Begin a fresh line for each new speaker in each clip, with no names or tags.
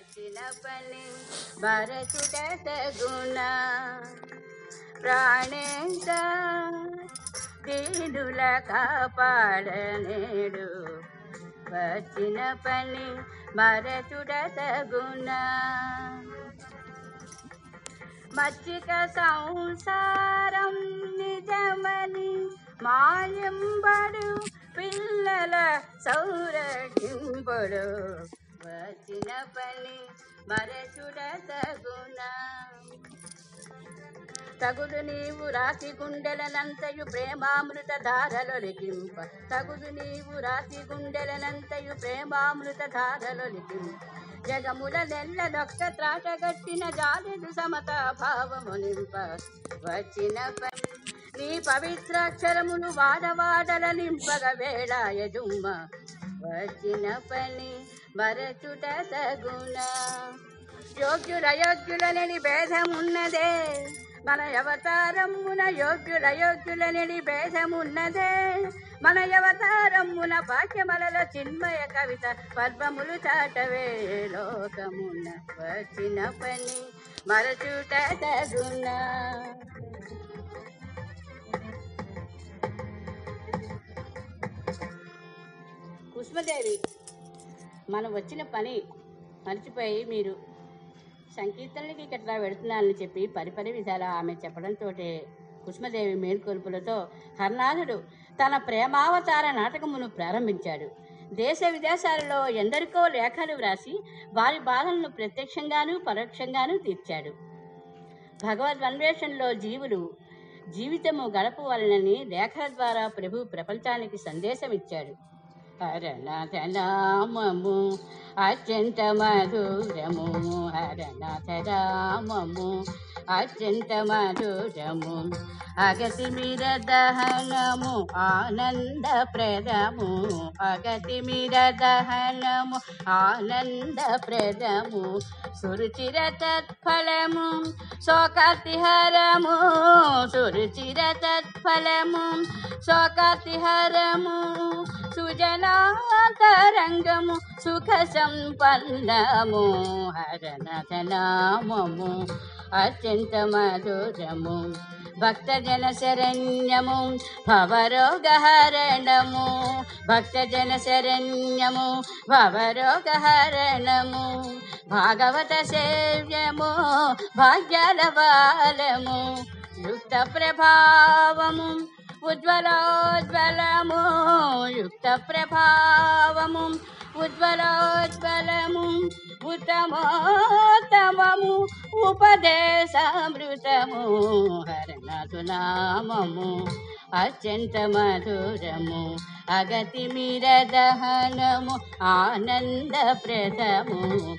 వచ్చిన పని భరతుడ సగుణ ప్రాణేశ దీనుల కాపాడనేడు వచ్చిన పని భరతుడ సగుణ మచ్చిక సంసారం నిజమని మాయంబడు పిల్లల సౌరటింపుడు వచ్చిన పని మరచుడ తగున తగులు నీవు రాసి గుండెలనంతయు ప్రేమామృత ధారలో లిఖింప తగులు నీవు రాసి గుండెలనంతయు ప్రేమామృత ధారలో లిఖింప జగముల నెల్లనొక్క త్రాటగట్టిన జాలిదు సమత భావము నింప వచ్చిన పని నీ పవిత్రాక్షరములు వాడవాడల నింపగ వేళాయజుమ్మ వచ్చిన పని మరచుట సగుణ యోగ్యులయోగ్యులని భేదమున్నదే మన అవతారమున యోగ్యులయోగ్యులని భేదమున్నదే మన అవతారమున వాక్యమలలో చిన్మయ కవిత పర్వములు చాటవే లోకమున వచ్చిన పని మరచుట తగున కుష్మదేవి మనం వచ్చిన పని మర్చిపోయి మీరు సంకీర్తనలకి ఇక్కడ వెళుతున్నానని చెప్పి పరిపరి విధాల ఆమె చెప్పడంతో కుష్మదేవి మేల్కొల్పులతో హర్నాథుడు తన ప్రేమావతార నాటకమును ప్రారంభించాడు దేశ విదేశాలలో ఎందరికో లేఖలు వ్రాసి వారి బాధలను ప్రత్యక్షంగాను పరోక్షంగాను తీర్చాడు భగవద్ అన్వేషణలో జీవులు జీవితము గడపవలనని లేఖల ద్వారా ప్రభు ప్రపంచానికి సందేశం ఇచ్చాడు హరనాథ నామము అత్యంత మధురము హరనాథ రామము అత్యంత మధురము అగతి మీర దహనము ఆనంద ప్రదము అగతి మీర దహనము ఆనంద ప్రదము సురుచిర తత్ఫలము శోకాతిహరము సురుచిర తత్ఫలము శోకాతిహరము సుజనాతరంగము సుఖ సంపన్నము హరనథ నామము అత్యంత మధురము భక్తజన శరణ్యము భవరోగహరణము భక్తజన శరణ్యము భవరోగహరణము భాగవత సేవ్యము భాగ్యాల బాలము యుక్త ప్రభావము ఉజ్వలోజ్వలము యుక్త ప్రభావము ఉజ్వలోజ్వలము ఉత్తమోత్తమము ఉపదేశామృతము హరనాథు నామము అత్యంత మధురము అగతి మీర దహనము ఆనంద ప్రదము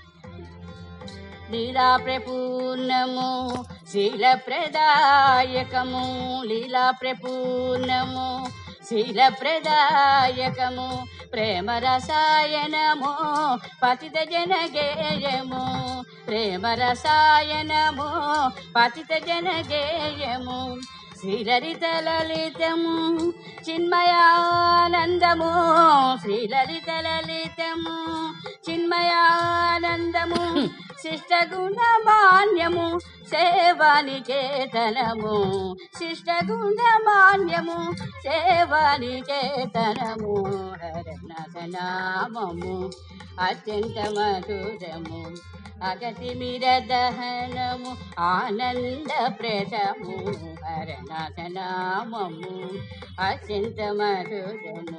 లీలా ప్రపూర్ణము శీల ప్రదాయకము లీలా ప్రపూర్ణము శీల ప్రదాయకము ప్రేమ రసాయనము పతిత జన గేయము ప్రేమ రసాయనము పతిత జన గేయము శ్రీలలిత లలితము చిన్మయానందము శ్రీలలిత లలితము చిన్మయానందము శిష్టగుణ మాన్యము సేవానికేతనము శిష్టగుణ మాన్యము సేవానికేతనము హరనగనామము అత్యంత మధురము అగతి మిర దహనము ఆనంద ప్రదము హరనాథనామము అత్యంత మధురము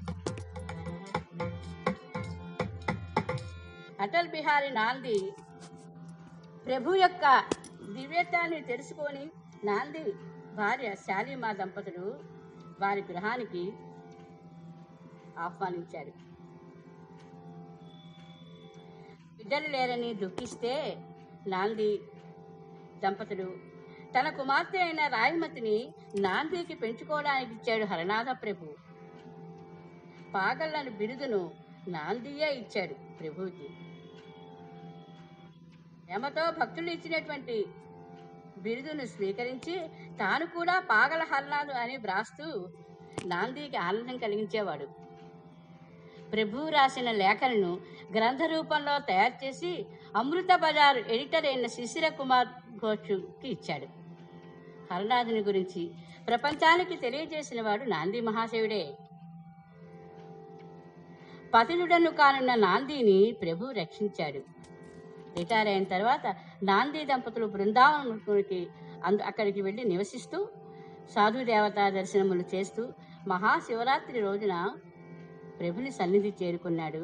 అటల్ బిహారీ నాంది ప్రభు యొక్క దివ్యత్వాన్ని తెలుసుకొని నాంది భార్య శాలిమా దంపతులు వారి గృహానికి ఆహ్వానించారు బిడ్డలు లేరని దుఃఖిస్తే నాంది దంపతులు తన కుమార్తె అయిన రాయమతిని నాందికి పెంచుకోవడానికి ఇచ్చాడు హరనాథ ప్రభు పాగళ్ళను బిరుదును నాందియే ఇచ్చాడు ప్రభువుకి ప్రేమతో భక్తులు ఇచ్చినటువంటి బిరుదును స్వీకరించి తాను కూడా పాగల హల్లాలు అని వ్రాస్తూ నాందికి ఆనందం కలిగించేవాడు ప్రభువు రాసిన లేఖలను గ్రంథ రూపంలో తయారు చేసి అమృత బజార్ ఎడిటర్ అయిన శిశిర కుమార్ ఘోష్కి ఇచ్చాడు హరనాథుని గురించి ప్రపంచానికి తెలియజేసిన వాడు నాంది మహాశివుడే పతినుడను కానున్న నాందిని ప్రభు రక్షించాడు రిటైర్ అయిన తర్వాత నాంది దంపతులు బృందావనంకి అందు అక్కడికి వెళ్ళి నివసిస్తూ సాధు దేవతా దర్శనములు చేస్తూ మహాశివరాత్రి రోజున ప్రభుని సన్నిధి చేరుకున్నాడు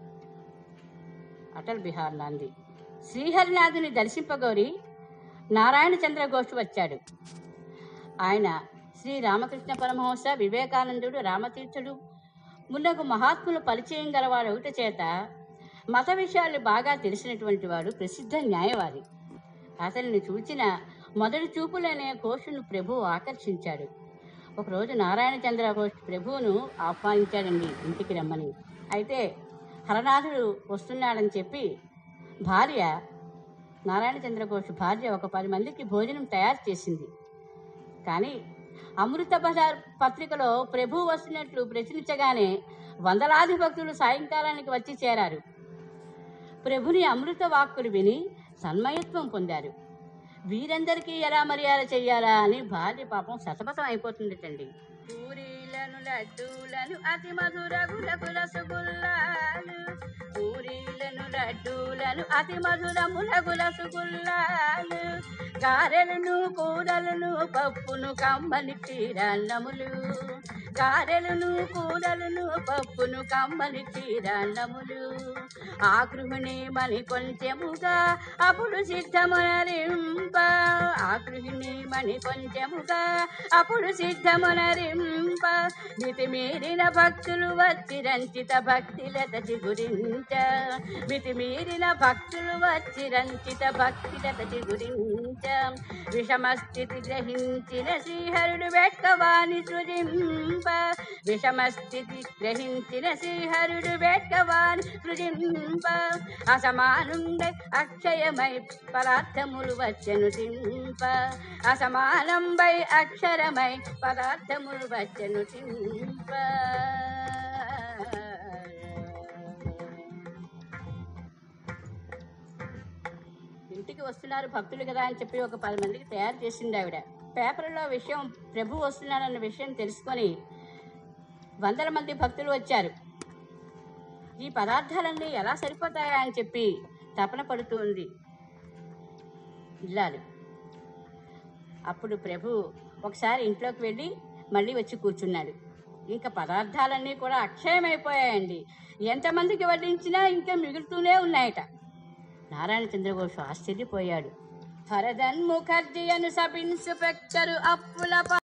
అటల్ బిహార్ నాంది శ్రీహరినాథుని దర్శింపగోరి నారాయణ చంద్ర ఘోష్ వచ్చాడు ఆయన శ్రీ రామకృష్ణ పరమహంస వివేకానందుడు రామతీర్థుడు మున్నగు మహాత్ములు పరిచయం గలవాడు ఒకటి చేత మత విషయాలు బాగా తెలిసినటువంటి వాడు ప్రసిద్ధ న్యాయవాది అతనిని చూచిన మొదటి చూపులనే ఘోషును ప్రభు ఆకర్షించాడు ఒకరోజు నారాయణ చంద్ర ఘోష్ ప్రభువును ఆహ్వానించాడండి ఇంటికి రమ్మని అయితే హరనాథుడు వస్తున్నాడని చెప్పి భార్య నారాయణ చంద్ర ఘోష్ భార్య ఒక పది మందికి భోజనం తయారు చేసింది కానీ అమృత బజార్ పత్రికలో ప్రభు వస్తున్నట్లు ప్రచురించగానే వందలాది భక్తులు సాయంకాలానికి వచ్చి చేరారు ప్రభుని అమృత వాక్కులు విని సన్మయత్వం పొందారు వీరందరికీ ఎలా మర్యాద చెయ్యాలా అని భార్య పాపం సతమతం అయిపోతుందటండి పూరీలను లడ్డూలను అతి మధురగులకు రసగుల్లాలు పూరీలను లడ్డూలను అతి మధురములకు రసగుల్లాలు గారెలను కూరలను పప్పును కమ్మని క్షీరాన్నములు గారెలను కూరలను పప్పును కమ్మని క్షీరాన్నములు ఆ గృహిణి మని కొంచెముగా అప్పుడు సిద్ధమునరింప ఆ గృహిణి మని కొంచెముగా అప్పుడు సిద్ధమునరింప మితి మీరిన భక్తులు వచ్చి రంచిత భక్తి లతచి గురించ మితి మీరిన భక్తులు వచ్చి రంచిత భక్తి లతచి గురించ విషమస్థితి గ్రహించిన శ్రీహరుడు వెక్కవాణి సృజింప విషమస్థితి గ్రహించిన శ్రీహరుడు వెక్కవాణి సృజింప అసమానుండై అక్షయమై పదార్థములు వచ్చెను తింప అసమానంబై అక్షరమై పదార్థములు వచ్చెను తింప ఇంటికి వస్తున్నారు భక్తులు కదా అని చెప్పి ఒక పది మందికి తయారు చేసింది ఆవిడ పేపర్లో విషయం ప్రభు వస్తున్నాడన్న విషయం తెలుసుకొని వందల మంది భక్తులు వచ్చారు ఈ పదార్థాలన్నీ ఎలా సరిపోతాయా అని చెప్పి తపన పడుతూ ఉంది ఇల్లాలు అప్పుడు ప్రభు ఒకసారి ఇంట్లోకి వెళ్ళి మళ్ళీ వచ్చి కూర్చున్నాడు ఇంకా పదార్థాలన్నీ కూడా అక్షయమైపోయాయండి ఎంతమందికి వడ్డించినా ఇంకా మిగులుతూనే ఉన్నాయట నారాయణ చంద్రఘోష్ ఆశ్చర్యపోయాడు భరదన్ ముఖర్జీ అను సబిన్సు పెక్కరు అప్పుల